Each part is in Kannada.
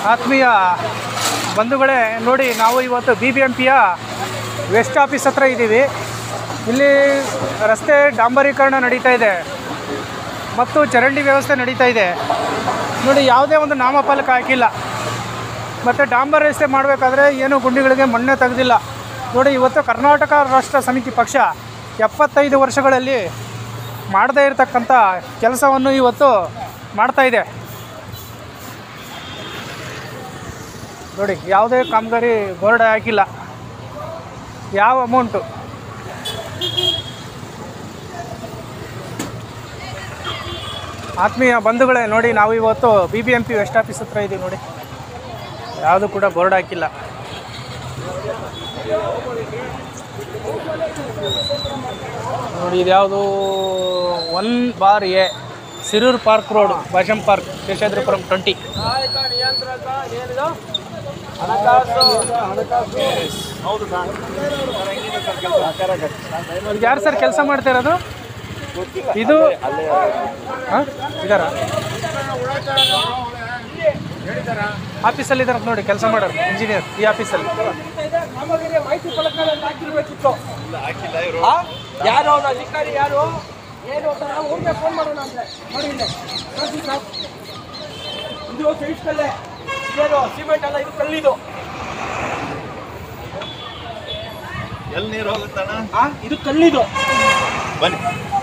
ಆತ್ಮೀಯ ಬಂಧುಗಳೇ ನೋಡಿ ನಾವು ಇವತ್ತು ಬಿ ಬಿ ಎಂ ಪಿಯ ವೆಸ್ಟ್ ಆಫೀಸ್ ಹತ್ರ ಇದ್ದೀವಿ ಇಲ್ಲಿ ರಸ್ತೆ ಡಾಂಬರೀಕರಣ ನಡೀತಾ ಇದೆ ಮತ್ತು ಚರಂಡಿ ವ್ಯವಸ್ಥೆ ನಡೀತಾ ಇದೆ ನೋಡಿ ಯಾವುದೇ ಒಂದು ನಾಮಫಲಕ ಹಾಕಿಲ್ಲ ಮತ್ತು ಡಾಂಬರ್ ರಸ್ತೆ ಮಾಡಬೇಕಾದ್ರೆ ಏನು ಗುಂಡಿಗಳಿಗೆ ಮಣ್ಣೆ ತೆಗೆದಿಲ್ಲ ನೋಡಿ ಇವತ್ತು ಕರ್ನಾಟಕ ರಾಷ್ಟ್ರ ಸಮಿತಿ ಪಕ್ಷ ಎಪ್ಪತ್ತೈದು ವರ್ಷಗಳಲ್ಲಿ ಮಾಡದೇ ಇರತಕ್ಕಂಥ ಕೆಲಸವನ್ನು ಇವತ್ತು ಮಾಡ್ತಾ ಇದೆ ನೋಡಿ ಯಾವುದೇ ಕಾಮಗಾರಿ ಬೋರ್ಡ್ ಹಾಕಿಲ್ಲ ಯಾವ ಅಮೌಂಟು ಆತ್ಮೀಯ ಬಂಧುಗಳೇ ನೋಡಿ ನಾವು ಇವತ್ತು B B M P west office ಹತ್ರ ಇದ್ದೀವಿ ನೋಡಿ ಯಾವುದು ಕೂಡ ಬೋರ್ಡ್ ಹಾಕಿಲ್ಲ ನೋಡಿ ಇದ್ಯಾವುದು one bar A Sirur park road Bhashyam park Seshadripuram twenty ಯಾರು ಸರ್ ಕೆಲಸ ಮಾಡ್ತಾ ಇರೋದು ಇದು ಹಾಂ ಇದಾರ ಆಫೀಸಲ್ಲಿ ಇದಾರೆ ನೋಡಿ ಕೆಲಸ ಮಾಡೋರು ಇಂಜಿನಿಯರ್ ಈ ಆಫೀಸಲ್ಲಿ ಮಾಹಿತಿ ಫಲಕ ಹಾಕಿರ್ಬೇಕಿತ್ತು ಯಾರು ಅವನ ಅಧಿಕಾರಿ ಯಾರು ಏನು ಅಂತ ನಾವು ಊರಿಗೆ ಫೋನ್ ಮಾಡೋಣ ಅಂದ್ರೆ ನೋಡಿ ಇಲ್ಲಿ ನೋಡಿ ಸರ್. ಇದು ಸೈಟ್ ಕಲ್ಲೇ ಇದೇನು ಸಿಮೆಂಟ್ ಅಲ್ಲ ಇದು ಕಲ್ಲಿದು ಎಲ್ಲಿ ನೀರು ಹೋಗುತ್ತಣ್ಣ ಆ, ಇದು ಕಲ್ಲಿದು ಬನ್ನಿ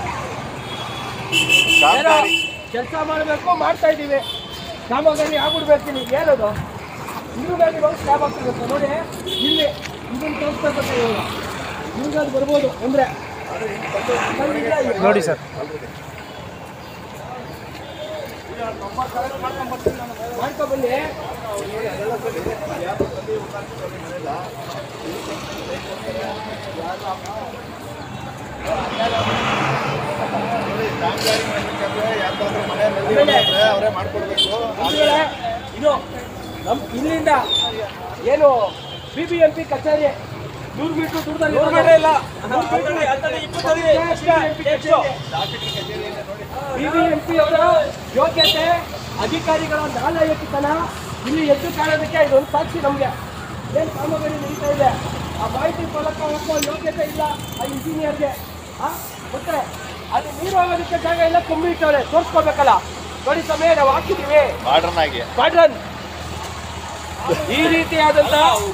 ಕಾಮಗಾರಿ ಕೆಲಸ ಮಾಡಬೇಕು ಮಾಡ್ತಾ ಇದ್ದೀವಿ ಕಾಮಗಾರಿ ಆಗ್ಬಿಡ್ಬೇಕು ನೀವು ಏನದು ನೀರುಗಾಡಿ ಹೋಗಿ ಸ್ಲ್ಯಾಬ್ ಹಾಕ್ತಿರ್ಬೇಕು ನೋಡಿ ಇಲ್ಲಿ ಇದನ್ನು ತೋರಿಸ್ತಾ ಇರ್ಬೇಕು ಇವಾಗ ನೀರುಗಾಡಿ ಬರ್ಬೋದು ಅಂದ್ರೆ ನೋಡಿ ಸರ್ ಮಾಡ್ಕೊ ಬನ್ನಿ ಅವರೇ ಮಾಡ್ಕೊಡ್ಬೇಕು ಬಂಧುಗಳೇ, ಇದು ನಮ್ ಇಲ್ಲಿಂದ ಏನು ಬಿ ಬಿ ಎಂ ಪಿ ಕಚೇರಿ ನೂರು ಮೀಟರ್ ದೂರದಲ್ಲಿ ಇಲ್ಲ ಬಿ ಬಿ ಎಂ ಪಿ ಅವರ ಯೋಗ್ಯತೆ ಅಧಿಕಾರಿಗಳ ನಾಲಾಯಕಿತನ ಇಲ್ಲಿ ಎದ್ದು ಕಾಣೋದಕ್ಕೆ ಇದೊಂದು ಸಾಕ್ಷಿ ನಮಗೆ ಏನು ಕಾಮಗಾರಿ ನಡೀತಾ ಇದೆ ಆ ಮಾಹಿತಿ ಫಲಕ ಹಾಕೋ ಯೋಗ್ಯತೆ ಇಲ್ಲ ಆ ಇಂಜಿನಿಯರ್ಗೆ ಆ ಮತ್ತೆ ಅಲ್ಲಿ ನೀರು ಹೋಗೋದಕ್ಕೆ ಜಾಗ ಇಲ್ಲ ಕಮ್ಮಿ ಇಟ್ಟವ್ರೆ ತೋರಿಸ್ಕೋಬೇಕಲ್ಲ ನೋಡಿ ಸಮಯ ನಾವು ಹಾಕಿದ್ದೀವಿ ಮಾಡ್ರನ್ ಆಗಿ ಪಾಟ್ರನ್ ಈ ರೀತಿಯಾದಂತಹ